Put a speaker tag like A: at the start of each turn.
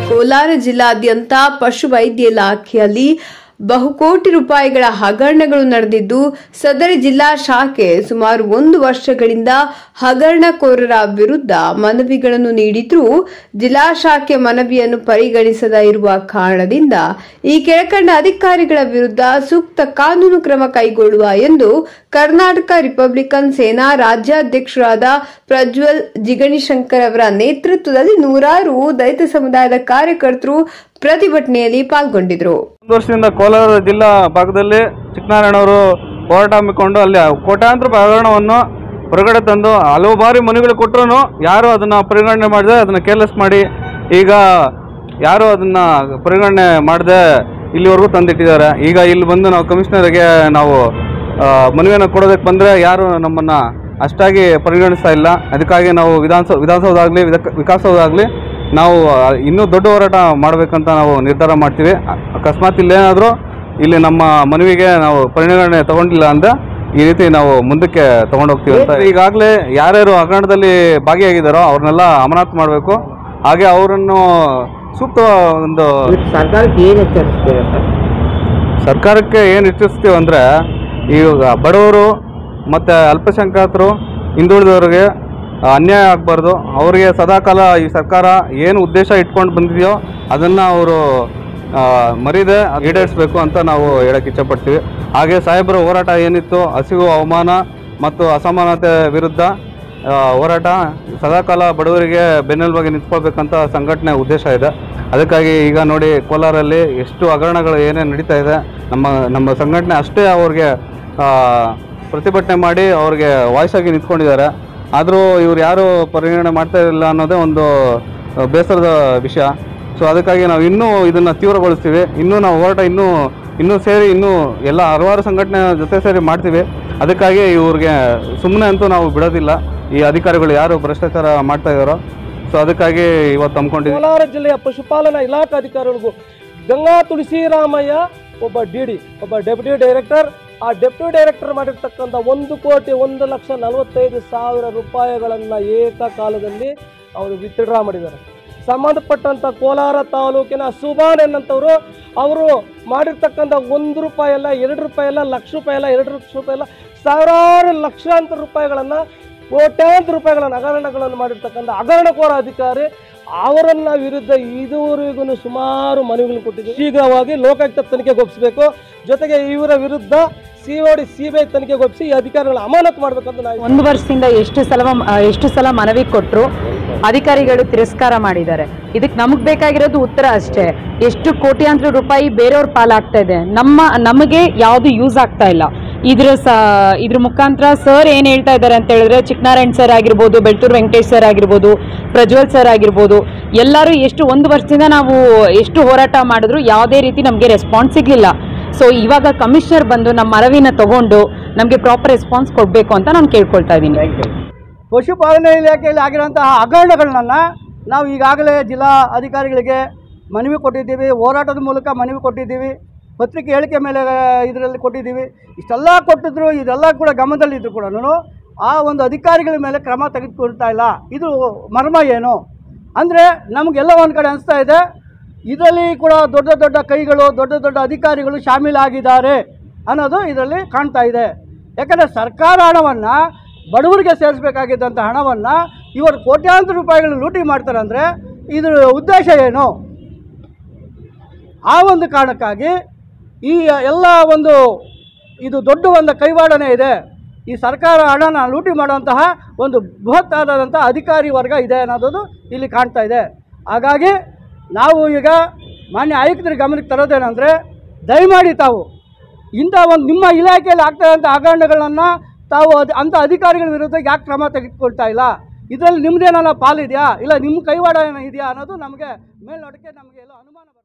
A: ಕೋಲಾರ ಜಿಲ್ಲಾದ್ಯಂತ ಪಶುವೈದ್ಯ ಇಲಾಖೆಯಲ್ಲಿ ಬಹುಕೋಟಿ ರೂಪಾಯಿಗಳ ಹಗರಣಗಳು ನಡೆದಿದ್ದು ಸದರಿ ಜಿಲ್ಲಾ ಶಾಖೆ ಸುಮಾರು ಒಂದು ವರ್ಷಗಳಿಂದ ಹಗರಣಕೋರರ ವಿರುದ್ಧ ಮನವಿಗಳನ್ನು ನೀಡಿದ್ರೂ ಜಿಲ್ಲಾ ಶಾಖೆ ಮನವಿಯನ್ನು ಪರಿಗಣಿಸದ ಇರುವ ಕಾರಣದಿಂದ ಈ ಕೆಳಕಂಡ ಅಧಿಕಾರಿಗಳ ವಿರುದ್ಧ ಸೂಕ್ತ ಕಾನೂನು ಕ್ರಮ ಕೈಗೊಳ್ಳುವ ಎಂದು ಕರ್ನಾಟಕ ರಿಪಬ್ಲಿಕನ್ ಸೇನಾ ರಾಜ್ಯಾಧ್ಯಕ್ಷರಾದ ಪ್ರಜ್ವಲ್ ಜಿಗಣಿಶಂಕರ್ ಅವರ ನೇತೃತ್ವದಲ್ಲಿ ನೂರಾರು ದಲಿತ ಸಮುದಾಯದ ಕಾರ್ಯಕರ್ತರು ಪ್ರತಿಭಟನೆಯಲ್ಲಿ ಪಾಲ್ಗೊಂಡಿದ್ರು
B: ಒಂದು ವರ್ಷದಿಂದ ಕೋಲಾರ ಜಿಲ್ಲಾ ಭಾಗದಲ್ಲಿ ಚಿಕ್ಕನಾರಾಯಣವರು ಹೋರಾಟ ಹಮ್ಮಿಕೊಂಡು ಅಲ್ಲಿ ಕೋಟ್ಯಾಂತರ ರೂಪಾಯಿ ಹಗರಣವನ್ನು ಹೊರಗಡೆ ತಂದು ಹಲವು ಬಾರಿ ಮನೆಗಳು ಕೊಟ್ಟರು ಯಾರು ಅದನ್ನು ಪರಿಗಣನೆ ಮಾಡದೆ ಅದನ್ನು ಕೇರ್ಲೆಸ್ ಮಾಡಿ ಈಗ ಯಾರು ಅದನ್ನು ಪರಿಗಣನೆ ಮಾಡದೆ ಇಲ್ಲಿವರೆಗೂ ತಂದಿಟ್ಟಿದ್ದಾರೆ ಈಗ ಇಲ್ಲಿ ಬಂದು ನಾವು ಕಮಿಷನರ್ಗೆ ನಾವು ಆ, ಮನವಿಯನ್ನು ಕೊಡೋದಕ್ಕೆ ಬಂದರೆ ಯಾರು ನಮ್ಮನ್ನು ಅಷ್ಟಾಗಿ ಪರಿಗಣಿಸ್ತಾ ಇಲ್ಲ ಅದಕ್ಕಾಗಿ ನಾವು ವಿಧಾನಸೌ ವಿಧಾನಸೌಧ ವಿಧಾನ ವಿಕಾಸಸೌಧ ಆಗಲಿ ನಾವು ಆ, ಇನ್ನೂ ದೊಡ್ಡ ಹೋರಾಟ ಮಾಡಬೇಕಂತ ನಾವು ನಿರ್ಧಾರ ಮಾಡ್ತೀವಿ ಅ- ಅಕಸ್ಮಾತ್ ಇಲ್ಲೇನಾದರೂ ಇಲ್ಲಿ ನಮ್ಮ ಮನವಿಗೆ ನಾವು ಪರಿಗಣನೆ ತಗೊಂಡಿಲ್ಲ ಅಂದರೆ ಈ ರೀತಿ ನಾವು ಮುಂದಕ್ಕೆ ತಗೊಂಡು ಹೋಗ್ತೀವಿ ಅಂತ ಈಗಾಗಲೇ ಯಾರ್ಯಾರು ಹಗರಣದಲ್ಲಿ ಭಾಗಿಯಾಗಿದ್ದಾರೋ ಅವ್ರನ್ನೆಲ್ಲ ಅಮಾನತು ಮಾಡಬೇಕು ಹಾಗೆ ಅವರನ್ನು ಸೂಕ್ತ ಒಂದು
C: ಸರ್ಕಾರಕ್ಕೆ ಏನು ಎಚ್ಚರಿಸ್ತೀರಾ ಸರ್
B: ಸರ್ಕಾರಕ್ಕೆ ಏನು ಎಚ್ಚರಿಸ್ತೀವಿ ಅಂದರೆ ಈಗ ಬಡವರು ಮತ್ತು ಅಲ್ಪಸಂಖ್ಯಾತರು ಹಿಂದುಳಿದವರಿಗೆ ಆ, ಅನ್ಯಾಯ ಆಗಬಾರ್ದು ಅವರಿಗೆ ಸದಾಕಾಲ ಈ ಸರ್ಕಾರ ಏನು ಉದ್ದೇಶ ಇಟ್ಕೊಂಡು ಬಂದಿದೆಯೋ ಅದನ್ನು ಅವರು ಮರೀದೆ ಈಡೇರಿಸಬೇಕು ಅಂತ ನಾವು ಹೇಳಕ್ಕೆ ಇಚ್ಛಪಡ್ತೀವಿ ಹಾಗೆ ಸಾಹೇಬರ ಹೋರಾಟ ಏನಿತ್ತು ಹಸಿವು ಅವಮಾನ ಮತ್ತು ಅಸಮಾನತೆ ವಿರುದ್ಧ ಆ, ಹೋರಾಟ ಸದಾಕಾಲ ಬಡವರಿಗೆ ಬೆನ್ನೆಲುಬಾಗಿ ನಿಂತ್ಕೊಳ್ಬೇಕಂತ ಸಂಘಟನೆ ಉದ್ದೇಶ ಇದೆ ಅದಕ್ಕಾಗಿ ಈಗ ನೋಡಿ ಕೋಲಾರಲ್ಲಿ ಎಷ್ಟು ಹಗರಣಗಳು ಏನೇನು ನಡೀತಾ ಇದೆ ನಮ್ಮ ನಮ್ಮ ಸಂಘಟನೆ ಅಷ್ಟೇ ಅವ್ರಿಗೆ ಆ, ಪ್ರತಿಭಟನೆ ಮಾಡಿ ಅವ್ರಿಗೆ ವಾಯ್ಸ್ ಆಗಿ ನಿಂತ್ಕೊಂಡಿದ್ದಾರೆ ಆದರೂ ಇವ್ರು ಯಾರು ಪರಿಗಣನೆ ಮಾಡ್ತಾ ಇಲ್ಲ ಅನ್ನೋದೇ ಒಂದು ಆ, ಬೇಸರದ ವಿಷಯ ಸೊ ಅದಕ್ಕಾಗಿ ನಾವು ಇನ್ನೂ ಇದನ್ನು ತೀವ್ರಗೊಳಿಸ್ತೀವಿ ಇನ್ನೂ ನಾವು ಹೋರಾಟ ಇನ್ನೂ ಇನ್ನೂ ಸೇರಿ ಇನ್ನೂ ಎಲ್ಲ ಹಲವಾರು ಸಂಘಟನೆ ಜೊತೆ ಸೇರಿ ಮಾಡ್ತೀವಿ ಅದಕ್ಕಾಗಿ ಇವ್ರಿಗೆ ಸುಮ್ಮನೆ ಅಂತೂ ನಾವು ಬಿಡೋದಿಲ್ಲ ಈ ಅಧಿಕಾರಿಗಳು ಯಾರು ಭ್ರಷ್ಟಾಚಾರ ಮಾಡ್ತಾ ಇದ್ದಾರೋ ಸೊ ಅದಕ್ಕಾಗಿ ಇವತ್ತು ಹಮ್ಮಿಕೊಂಡಿದ್ದೀವಿ
D: ಕೋಲಾರ ಜಿಲ್ಲೆಯ ಪಶುಪಾಲನಾ ಇಲಾಖಾಧಿಕಾರಿಗಳಿಗೂ ಗಂಗಾ ತುಳಸಿರಾಮಯ್ಯ ಒಬ್ಬ ಡಿ ಡಿ ಒಬ್ಬ ಡೆಪ್ಯೂಟಿ ಡೈರೆಕ್ಟರ್ ಆ ಡೆಪ್ಯೂಟಿ ಡೈರೆಕ್ಟರ್ ಮಾಡಿರ್ತಕ್ಕಂಥ ಒಂದು ಕೋಟಿ ಒಂದು ಲಕ್ಷ ನಲವತ್ತೈದು ಸಾವಿರ ರೂಪಾಯಿಗಳನ್ನು ಏಕಕಾಲದಲ್ಲಿ ಅವರು ವಿತ್ಡ್ರಾ ಮಾಡಿದ್ದಾರೆ ಸಂಬಂಧಪಟ್ಟಂಥ ಕೋಲಾರ ತಾಲೂಕಿನ ಸುಬಾನ್ ಎನ್ನಂಥವ್ರು ಅವರು ಮಾಡಿರ್ತಕ್ಕಂಥ ಒಂದು ರೂಪಾಯಿ ಅಲ್ಲ ಎರಡು ರೂಪಾಯಿ ಅಲ್ಲ ಲಕ್ಷ ರೂಪಾಯಿ ಅಲ್ಲ ಎರಡು ಲಕ್ಷ ರೂಪಾಯಿ ಅಲ್ಲ ಸಾವಿರಾರು ಲಕ್ಷಾಂತರ ರೂಪಾಯಿಗಳನ್ನು ಕೋಟ್ಯಾಂತರ ರೂಪಾಯಿಗಳ ಹಗರಣಗಳನ್ನು ಮಾಡಿರ್ತಕ್ಕಂಥ ಹಗರಣಕೋರ ಅಧಿಕಾರಿ ಅವರನ್ನ ವಿರುದ್ಧ ಇದುವರೆಗೂ ಸುಮಾರು ಮನವಿಗಳನ್ನು ಕೊಟ್ಟಿದ್ದೀವಿ ಶೀಘ್ರವಾಗಿ ಲೋಕಾಯುಕ್ತ ತನಿಖೆಗೊಪ್ಪಿಸಬೇಕು ಜೊತೆಗೆ ಇವರ ವಿರುದ್ಧ C O D C B I ತನಿಖೆಗೊಪ್ಪಿಸಿ ಈ ಅಧಿಕಾರಿಗಳ ಅಮಾನತು ಮಾಡಬೇಕಂತ ನಾವು
E: ಒಂದು ವರ್ಷದಿಂದ ಎಷ್ಟು ಸಲ ಎಷ್ಟು ಸಲ ಮನವಿ ಕೊಟ್ಟರು ಅಧಿಕಾರಿಗಳು ತಿರಸ್ಕಾರ ಮಾಡಿದ್ದಾರೆ ಇದಕ್ಕೆ ನಮಗೆ ಬೇಕಾಗಿರೋದು ಉತ್ತರ ಅಷ್ಟೇ ಎಷ್ಟು ಕೋಟ್ಯಾಂತರ ರೂಪಾಯಿ ಬೇರೆಯವ್ರ ಪಾಲಾಗ್ತಾ ಇದೆ ನಮ್ಮ ನಮಗೆ ಯಾವುದು ಯೂಸ್ ಆಗ್ತಾ ಇಲ್ಲ ಇದ್ರ ಸ ಇದ್ರ ಮುಖಾಂತರ ಸರ್ ಏನು ಹೇಳ್ತಾ ಇದ್ದಾರೆ ಅಂತ ಹೇಳಿದ್ರೆ ಚಿಕ್ಕನಾರಾಯಣ್ ಸರ್ ಆಗಿರ್ಬೋದು ಬೆಳ್ತೂರು ವೆಂಕಟೇಶ್ ಸರ್ ಆಗಿರ್ಬೋದು ಪ್ರಜ್ವಲ್ ಸರ್ ಆಗಿರ್ಬೋದು ಎಲ್ಲರೂ ಎಷ್ಟು ಒಂದು ವರ್ಷದಿಂದ ನಾವು ಎಷ್ಟು ಹೋರಾಟ ಮಾಡಿದ್ರು ಯಾವುದೇ ರೀತಿ ನಮಗೆ ರೆಸ್ಪಾನ್ಸ್ ಸಿಗಲಿಲ್ಲ ಸೊ ಇವಾಗ ಕಮಿಷನರ್ ಬಂದು ನಮ್ಮ ಮನವಿನ ತಗೊಂಡು ನಮಗೆ ಪ್ರಾಪರ್ ರೆಸ್ಪಾನ್ಸ್ ಕೊಡಬೇಕು ಅಂತ ನಾನು ಕೇಳ್ಕೊಳ್ತಾ ಇದ್ದೀನಿ
D: ಪಶುಪಾಲನೆ ಇಲಾಖೆಯಲ್ಲಿ ಆಗಿರುವಂತಹ ಹಗರಣಗಳನ್ನ ನಾವು ಈಗಾಗಲೇ ಜಿಲ್ಲಾ ಅಧಿಕಾರಿಗಳಿಗೆ ಮನವಿ ಕೊಟ್ಟಿದ್ದೀವಿ ಹೋರಾಟದ ಮೂಲಕ ಮನವಿ ಕೊಟ್ಟಿದ್ದೀವಿ ಪತ್ರಿಕೆ ಹೇಳಿಕೆ ಮೇಲೆ ಇದರಲ್ಲಿ ಕೊಟ್ಟಿದ್ದೀವಿ ಇಷ್ಟೆಲ್ಲ ಕೊಟ್ಟಿದ್ರು ಇದೆಲ್ಲ ಕೂಡ ಗಮನದಲ್ಲಿದ್ದರು ಕೂಡ ಆ ಒಂದು ಅಧಿಕಾರಿಗಳ ಮೇಲೆ ಕ್ರಮ ತೆಗೆದುಕೊಳ್ತಾ ಇಲ್ಲ ಇದು ಮರ್ಮ ಏನು ಅಂದರೆ ನಮಗೆಲ್ಲ ಒಂದು ಕಡೆ ಅನಿಸ್ತಾ ಇದೆ ಇದರಲ್ಲಿ ಕೂಡ ದೊಡ್ಡ ದೊಡ್ಡ ಕೈಗಳು ದೊಡ್ಡ ದೊಡ್ಡ ಅಧಿಕಾರಿಗಳು ಶಾಮೀಲಾಗಿದ್ದಾರೆ ಅನ್ನೋದು ಇದರಲ್ಲಿ ಕಾಣ್ತಾ ಇದೆ ಯಾಕಂದರೆ ಸರ್ಕಾರ ಹಣವನ್ನು ಬಡವರಿಗೆ ಸೇರಿಸಬೇಕಾಗಿದ್ದಂಥ ಹಣವನ್ನು ಇವರು ಕೋಟ್ಯಾಂತರ ರೂಪಾಯಿಗಳು ಲೂಟಿ ಮಾಡ್ತಾರೆ ಅಂದರೆ ಇದರ ಉದ್ದೇಶ ಏನು ಆ ಒಂದು ಕಾರಣಕ್ಕಾಗಿ ಈ ಎಲ್ಲ ಒಂದು ಇದು ದೊಡ್ಡ ಒಂದು ಕೈವಾಡನೆ ಇದೆ ಈ ಸರ್ಕಾರ ಹಣನ ಲೂಟಿ ಮಾಡುವಂತಹ ಒಂದು ಬೃಹತ್ತಾದಂಥ ಅಧಿಕಾರಿ ವರ್ಗ ಇದೆ ಅನ್ನೋದು ಇಲ್ಲಿ ಕಾಣ್ತಾ ಇದೆ ಹಾಗಾಗಿ ನಾವು ಈಗ ಮಾನ್ಯ ಆಯುಕ್ತರ ಗಮನಕ್ಕೆ ತರೋದೇನೆಂದರೆ ದಯಮಾಡಿ ತಾವು ಇಂಥ ಒಂದು ನಿಮ್ಮ ಇಲಾಖೆಯಲ್ಲಿ ಆಗ್ತಾ ಇರೋಂಥ ಹಗರಣಗಳನ್ನು ತಾವು ಅದು ಅಂಥ ಅಧಿಕಾರಿಗಳ ವಿರುದ್ಧ ಯಾಕೆ ಕ್ರಮ ತೆಗೆದುಕೊಳ್ತಾ ಇಲ್ಲ ಇದರಲ್ಲಿ ನಿಮ್ಮದೇನೋ ಪಾಲಿದೆಯಾ ಇಲ್ಲ ನಿಮ್ಮ ಕೈವಾಡ ಏನೋ ಇದೆಯಾ ಅನ್ನೋದು ನಮಗೆ ಮೇಲ್ನೋಟಕ್ಕೆ ನಮಗೆ ಎಲ್ಲೋ ಅನುಮಾನ